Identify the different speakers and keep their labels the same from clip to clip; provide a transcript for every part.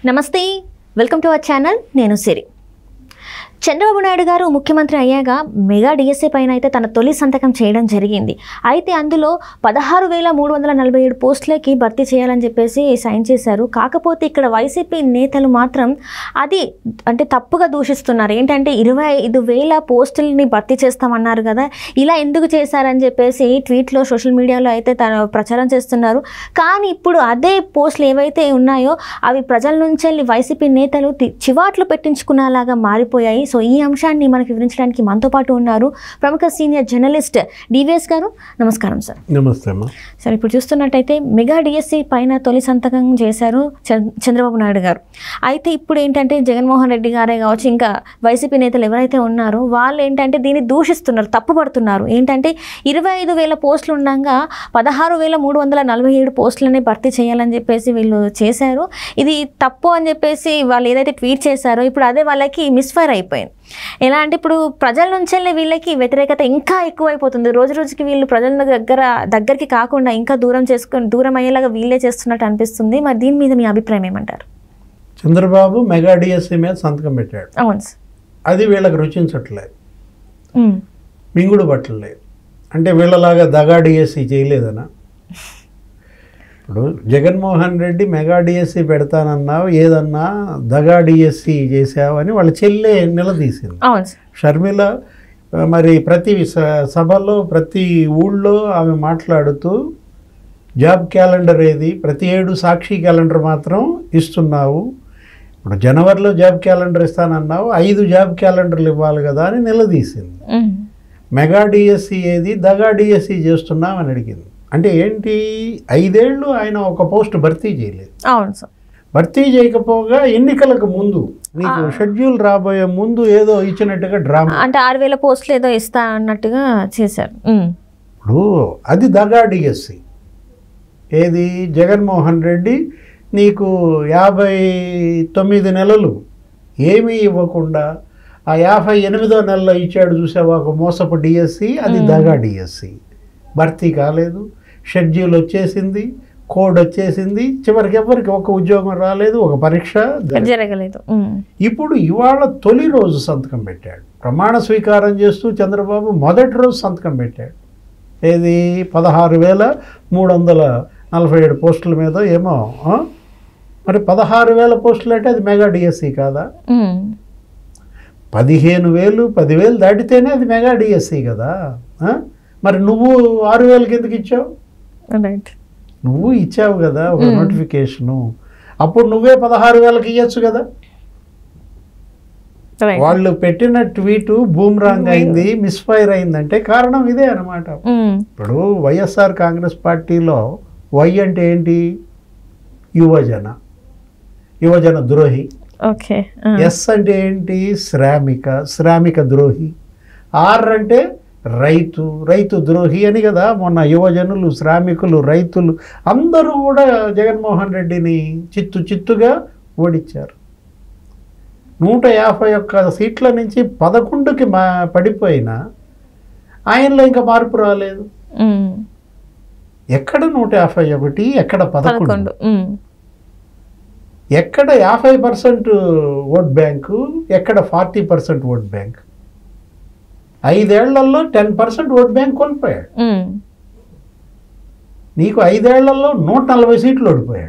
Speaker 1: నమస్తే welcome to our channel నేను సిరి చంద్రబాబు నాయుడు గారు ముఖ్యమంత్రి అయ్యాక మెగా డిఎస్ఏ పైన అయితే తన తొలి సంతకం చేయడం జరిగింది అయితే అందులో పదహారు వేల మూడు వందల నలభై ఏడు పోస్టులకి భర్తీ చేయాలని చెప్పేసి సైన్ చేశారు కాకపోతే ఇక్కడ వైసీపీ నేతలు మాత్రం అది అంటే తప్పుగా దూషిస్తున్నారు ఏంటంటే ఇరవై ఐదు వేల పోస్టులని భర్తీ చేస్తామన్నారు కదా ఇలా ఎందుకు చేశారని చెప్పేసి ట్వీట్లో సోషల్ మీడియాలో అయితే తన ప్రచారం చేస్తున్నారు కానీ ఇప్పుడు అదే పోస్టులు ఏవైతే ఉన్నాయో అవి ప్రజల నుంచి వెళ్ళి వైసీపీ నేతలు తి- చివాట్లు పెట్టించుకునేలాగా మారిపోయాయి సో ఈ అంశాన్ని మనకి వివరించడానికి మనతో పాటు ఉన్నారు ప్రముఖ సీనియర్ జర్నలిస్ట్ డివిఎస్ గారు నమస్కారం సార్
Speaker 2: నమస్తే అమ్మా
Speaker 1: సార్ ఇప్పుడు చూస్తున్నట్టయితే మెగా డిఎస్సి పైన తొలి సంతకం చేశారు చంద్ర- చంద్రబాబు నాయుడు గారు అయితే ఇప్పుడు ఏంటంటే జగన్మోహన్ రెడ్డి గారే కావచ్చు ఇంకా వైసీపీ నేతలు ఎవరైతే ఉన్నారో వాళ్ళు ఏంటంటే దీన్ని దూషిస్తున్నారు తప్పుపడుతున్నారు ఏంటంటే ఇరవై ఐదు వేల పోస్టులు ఉండగా పదహారు వేల మూడు వందల నలభై ఏడు పోస్టులని భర్తీ చేయాలని చెప్పేసి వీళ్ళు చేశారు ఇది తప్పు అని చెప్పేసి వాళ్ళు ఏదైతే ట్వీట్ చేశారో ఇప్పుడు అదే వాళ్ళకి మిస్ఫైర్ అయిపోయింది ఎలా అంటే ఇప్పుడు ప్రజల నుంచి వెళ్ళి వీళ్ళకి వ్యతిరేకత ఇంకా ఎక్కువైపోతుంది రోజు రోజుకి వీళ్ళు ప్రజల దగ్గర దగ్గరికి కాకుండా ఇంకా దూరం చేసుకొని దూరం అయ్యేలాగా వీళ్ళే చేస్తున్నట్టు అనిపిస్తుంది మరి దీని మీద మీ అభిప్రాయం ఏమంటారు
Speaker 2: చంద్రబాబు మెగా డిఎస్సీ మీద సంతకం పెట్టాడు
Speaker 1: అవును సార్
Speaker 2: అది వీళ్ళకి రుచించట్లేదు
Speaker 1: ఉమ్.
Speaker 2: మింగుడు పట్టలేదు అంటే వీళ్ళలాగా దగా డిఎస్సీ చేయలేదనా ఇప్పుడు జగన్మోహన్ రెడ్డి మెగా డిఎస్సీ పెడతానన్నావు ఏదన్నా దగా డిఎస్సీ చేసావని వాళ్ళ చెల్లె నిలదీసింది
Speaker 1: అవును సార్
Speaker 2: షర్మిల ఆ, మరి ప్రతి స- సభలో ప్రతి ఊళ్ళో ఆమె మాట్లాడుతూ జాబ్ క్యాలెండర్ ఏది ప్రతి ఏడు సాక్షి క్యాలెండర్ మాత్రం ఇస్తున్నావు ఇప్పుడు జనవరిలో జాబ్ క్యాలెండర్ ఇస్తానన్నావు ఐదు జాబ్ క్యాలెండర్లు ఇవ్వాలి కదా అని నిలదీసింది
Speaker 1: ఉమ్.
Speaker 2: మెగా డిఎస్సి ఏది దగా డిఎస్సి చేస్తున్నావు అని అడిగింది అంటే ఏంటి ఐదేళ్ళు ఆయన ఒక పోస్ట్ భర్తీ చేయలేదు
Speaker 1: అవును సార్
Speaker 2: భర్తీ చేయకపోగా ఎన్నికలకు ముందు నీకు షెడ్యూల్ రాబోయే ముందు ఏదో ఇచ్చినట్టుగా డ్రామా
Speaker 1: అంటే ఆరు వేల పోస్టులు ఏదో ఇస్తా అన్నట్టుగా చేశారు ఉమ్.
Speaker 2: ఇప్పుడు అది దగా డిఎస్సి ఏది జగన్మోహన్ రెడ్డి నీకు యాభై తొమ్మిది నెలలు ఏమీ ఇవ్వకుండా ఆ యాభై ఎనిమిదో నెలలో ఇచ్చాడు చూసావా ఒక మోసపు డిఎస్సి అది దగా డిఎస్సి భర్తీ కాలేదు షెడ్యూల్ వచ్చేసింది కోడ్ వచ్చేసింది చివరికి ఎవరికి ఒక ఉద్యోగం రాలేదు ఒక పరీక్ష జరగలేదు.
Speaker 1: జరగలేదు ఉమ్.
Speaker 2: ఇప్పుడు ఇవాళ తొలి రోజు సంతకం పెట్టాడు ప్రమాణ స్వీకారం చేస్తూ చంద్రబాబు మొదటి రోజు సంతకం పెట్టాడు ఏది పదహారు వేల మూడు వందల నలభై ఏడు పోస్టుల మీద ఏమో ఆ? మరి పదహారు వేల పోస్టులు అంటే అది మెగా డిఎస్సి కాదా
Speaker 1: ఉమ్.
Speaker 2: పదిహేను వేలు పదివేలు దాటితేనే అది మెగా డిఎస్సి కదా ఆ? మరి నువ్వు ఆరు వేలకి ఎందుకు ఇచ్చావు
Speaker 1: రైట్
Speaker 2: నువ్వు ఇచ్చావు కదా ఒక నోటిఫికేషను అప్పుడు నువ్వే పదహారు వేలకి ఇవ్వచ్చు కదా
Speaker 1: రైట్
Speaker 2: వాళ్ళు పెట్టిన ట్వీట్ బూమ్రాంగ్ అయింది మిస్ఫైర్ అయిందంటే కారణం ఇదే అనమాట
Speaker 1: ఉమ్.
Speaker 2: ఇప్పుడు వైఎస్ఆర్ కాంగ్రెస్ పార్టీలో వై అంటే ఏంటి యువజన యువజన ద్రోహి
Speaker 1: ఓకే ఆ.
Speaker 2: ఎస్ అంటే ఏంటి శ్రామిక శ్రామిక ద్రోహి ఆర్ అంటే రైతు రైతు ద్రోహి అని కదా మొన్న యువజనులు శ్రామికులు రైతులు అందరూ కూడా జగన్మోహన్ రెడ్డిని చిత్తు చిత్తుగా ఓడించారు నూట యాభై ఒక్క సీట్ల నుంచి పదకొండుకి మా పడిపోయినా ఆయనలో ఇంకా మార్పు రాలేదు
Speaker 1: ఉమ్.
Speaker 2: ఎక్కడ నూట యాభై ఒకటి ఎక్కడ పదకొండు
Speaker 1: పదకొండు ఉమ్.
Speaker 2: ఎక్కడ యాభై పర్సెంట్ ఓట్ బ్యాంకు ఎక్కడ ఫార్టీ పర్సెంట్ ఓట్ బ్యాంక్ ఐదేళ్లలో టెన్ పర్సెంట్ ఓట్ బ్యాంక్ కోల్పోయాడు
Speaker 1: ఉమ్.
Speaker 2: నీకు ఐదేళ్లలో నూట నలభై సీట్లు ఓడిపోయాడు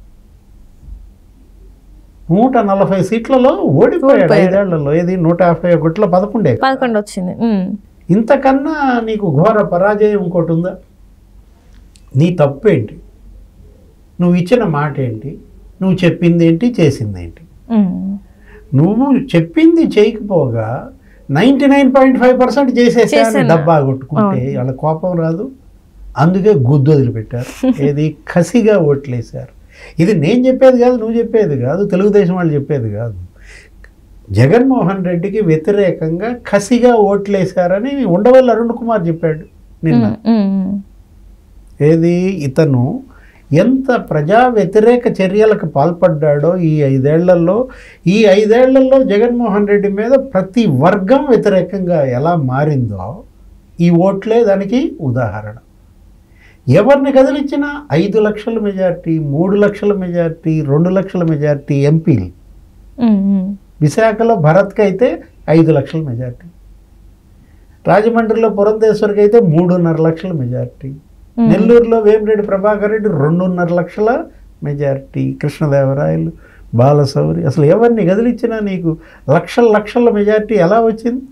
Speaker 2: నూట నలభై సీట్లలో ఓడిపోయాడు
Speaker 1: ఓడిపోయాడు.
Speaker 2: ఐదేళ్లలో ఇది నూట యాభై ఒకటిలో పదకొండే
Speaker 1: పదకొండు వచ్చింది ఉమ్.
Speaker 2: ఇంతకన్నా నీకు ఘోర పరాజయం ఇంకోటి ఉందా నీ తప్పు ఏంటి నువ్వు ఇచ్చిన మాట ఏంటి నువ్వు చెప్పింది ఏంటి చేసింది ఏంటి
Speaker 1: ఉమ్.
Speaker 2: నువ్వు చెప్పింది చేయకపోగా ninety nine point five percent చేసేసాను
Speaker 1: చేశాను.
Speaker 2: డబ్బా కొట్టుకుంటే
Speaker 1: అవును.
Speaker 2: వాళ్ళ కోపం రాదు అందుకే గుద్దు వదిలిపెట్టారు ఏది కసిగా ఓట్లేశారు ఇది నేను చెప్పేది కాదు నువ్వు చెప్పేది కాదు తెలుగుదేశం వాళ్ళు చెప్పేది కాదు జగన్మోహన్ రెడ్డికి వ్యతిరేకంగా కసిగా ఓట్లేశారని ఉండవల్లి అరుణ్ కుమార్ చెప్పాడు నిన్న
Speaker 1: ఉమ్. ఉమ్.
Speaker 2: ఏది ఇతను ఎంత ప్రజా వ్యతిరేక చర్యలకు పాల్పడ్డాడో ఈ ఐదేళ్లలో ఈ ఐదేళ్లలో జగన్మోహన్ రెడ్డి మీద ప్రతి వర్గం వ్యతిరేకంగా ఎలా మారిందో ఈ ఓట్లే దానికి ఉదాహరణ ఎవరిని కదిలించినా ఐదు లక్షల మెజార్టీ మూడు లక్షల మెజార్టీ రెండు లక్షల మెజార్టీ ఎంపీలు
Speaker 1: ఉమ్, ఉమ్.
Speaker 2: విశాఖలో భరత్కి అయితే ఐదు లక్షల మెజార్టీ రాజమండ్రిలో పురంధేశ్వరికి అయితే మూడున్నర లక్షల మెజార్టీ
Speaker 1: ఉమ్.
Speaker 2: నెల్లూరులో వేమిరెడ్డి ప్రభాకర్ రెడ్డి రెండున్నర లక్షల మెజార్టీ కృష్ణదేవరాయలు బాలసౌరి అసలు ఎవరిని కదిలించినా నీకు లక్షల లక్షల మెజార్టీ ఎలా వచ్చింది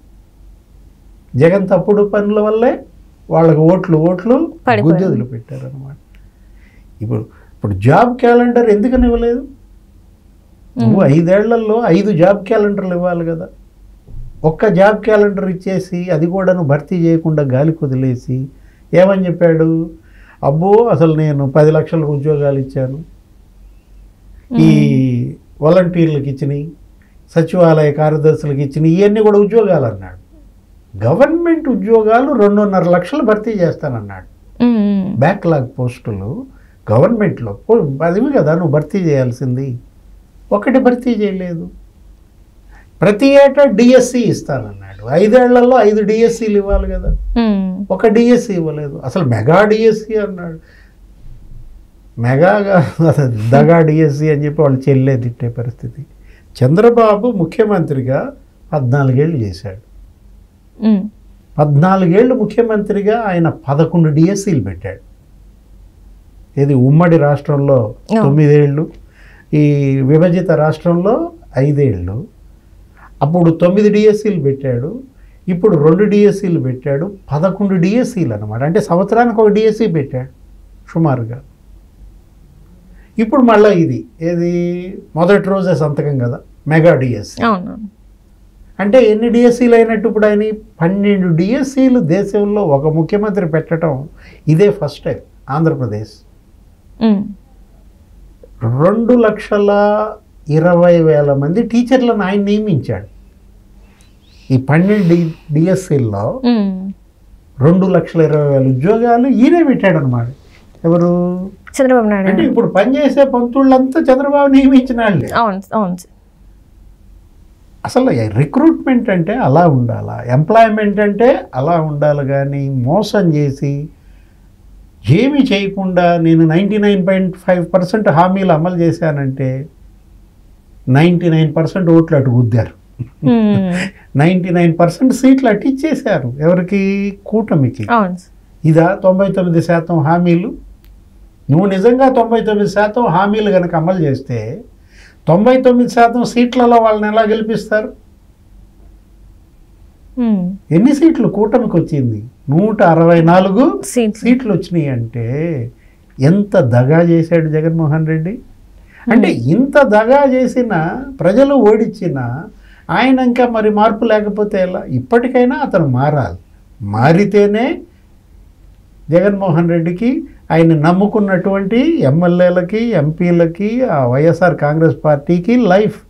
Speaker 2: జగన్ తప్పుడు పనుల వల్లే వాళ్ళకి ఓట్లు ఓట్లు
Speaker 1: పడిపోయాయి.
Speaker 2: గుద్దెదులు పెట్టారనమాట ఇప్పుడు ఇప్పుడు జాబ్ క్యాలెండర్ ఎందుకని ఇవ్వలేదు నువ్వు ఐదేళ్లలో ఐదు జాబ్ క్యాలెండర్లు ఇవ్వాలి కదా ఒక్క జాబ్ క్యాలెండర్ ఇచ్చేసి అది కూడా నువ్వు భర్తీ చేయకుండా గాలి కుదిలేసి ఏమని చెప్పాడు అబ్బో అసలు నేను పది లక్షలకు ఉద్యోగాలు ఇచ్చాను ఈ వాలంటీర్లకు ఇచ్చినాయి సచివాలయ కార్యదర్శులకు ఇచ్చినాయి ఇవన్నీ కూడా ఉద్యోగాలు అన్నాడు గవర్నమెంట్ ఉద్యోగాలు రెండున్నర లక్షలు భర్తీ చేస్తానన్నాడు
Speaker 1: ఉమ్, ఉమ్.
Speaker 2: బ్యాక్లాగ్ పోస్టులు గవర్నమెంట్లో పో- అదివి కదా నువ్వు భర్తీ చేయాల్సింది ఒకటి భర్తీ చేయలేదు ప్రతి ఏటా డిఎస్సి ఇస్తానన్నాడు ఐదేళ్లలో ఐదు డిఎస్సీలు ఇవ్వాలి కదా
Speaker 1: ఉమ్.
Speaker 2: ఒక డిఎస్సి ఇవ్వలేదు అసలు మెగా డిఎస్సి అన్నాడు మెగాగా అసలు దగా డిఎస్సి అని చెప్పి వాళ్ళు చెల్లే తిట్టే పరిస్థితి చంద్రబాబు ముఖ్యమంత్రిగా పద్నాలుగేళ్ళు చేశాడు
Speaker 1: ఉమ్.
Speaker 2: పద్నాలుగేళ్ళు ముఖ్యమంత్రిగా ఆయన పదకొండు డిఎస్సీలు పెట్టాడు ఇది ఉమ్మడి రాష్ట్రంలో
Speaker 1: Oh.
Speaker 2: తొమ్మిదేళ్ళు ఈ విభజిత రాష్ట్రంలో ఐదేళ్ళు అప్పుడు తొమ్మిది డిఎస్సీలు పెట్టాడు ఇప్పుడు రెండు డిఎస్సీలు పెట్టాడు పదకొండు డిఎస్సీలు అనమాట అంటే సంవత్సరానికి ఒక డిఎస్సీ పెట్టాడు సుమారుగా ఇప్పుడు మళ్ళీ ఇది ఏది మొదటి రోజే సంతకం కదా మెగా డిఎస్సీ
Speaker 1: అవును
Speaker 2: అంటే ఎన్ని డిఎస్సీలు అయినట్టు ఇప్పుడు ఆయన పన్నెండు డిఎస్సీలు దేశంలో ఒక ముఖ్యమంత్రి పెట్టడం ఇదే ఫస్ట్ టైం ఆంధ్రప్రదేశ్
Speaker 1: ఉమ్.
Speaker 2: రెండు లక్షల ఇరవై వేల మంది టీచర్లను ఆయన నియమించాడు ఈ పన్నెండు డి డిఎస్సీల్లో
Speaker 1: ఉమ్.
Speaker 2: రెండు లక్షల ఇరవై వేల ఉద్యోగాలు ఈయనే పెట్టాడు అనమాట ఎవరు
Speaker 1: చంద్రబాబు నాయుడు
Speaker 2: అంటే ఇప్పుడు పనిచేసే పంతుళ్ళంతా చంద్రబాబు నియమించిన వాళ్ళే
Speaker 1: అవును అవును సార్.
Speaker 2: అసలు రిక్రూట్మెంట్ అంటే అలా ఉండాలా ఎంప్లాయ్మెంట్ అంటే అలా ఉండాలి కానీ మోసం చేసి ఏమీ చేయకుండా నేను ninety nine point five percent హామీలు అమలు చేశానంటే నైంటీ నైన్ పర్సెంట్ ఓట్లు అటు గుద్దారు
Speaker 1: ఉమ్.
Speaker 2: నైంటీ నైన్ పర్సెంట్ సీట్లు అటు ఇచ్చేశారు ఎవరికి కూటమికి
Speaker 1: అవును సార్.
Speaker 2: ఇదా తొంభై తొమ్మిది శాతం హామీలు నువ్వు నిజంగా తొంభై తొమ్మిది శాతం హామీలు కనుక అమలు చేస్తే తొంభై తొమ్మిది శాతం సీట్లలో వాళ్ళని ఎలా గెలిపిస్తారు
Speaker 1: ఉమ్.
Speaker 2: ఎన్ని సీట్లు కూటమికి వచ్చింది నూట అరవై నాలుగు
Speaker 1: సీట్స్
Speaker 2: సీట్లు వచ్చినాయి అంటే ఎంత దగా చేశాడు జగన్మోహన్ రెడ్డి అంటే ఇంత దగా చేసిన ప్రజలు ఓడించిన ఆయన ఇంకా మరి మార్పు లేకపోతే ఎలా ఇప్పటికైనా అతను మారాలి మారితేనే జగన్మోహన్ రెడ్డికి ఆయన నమ్ముకున్నటువంటి ఎమ్మెల్యేలకి ఎంపీలకి ఆ వైఎస్ఆర్ కాంగ్రెస్ పార్టీకి లైఫ్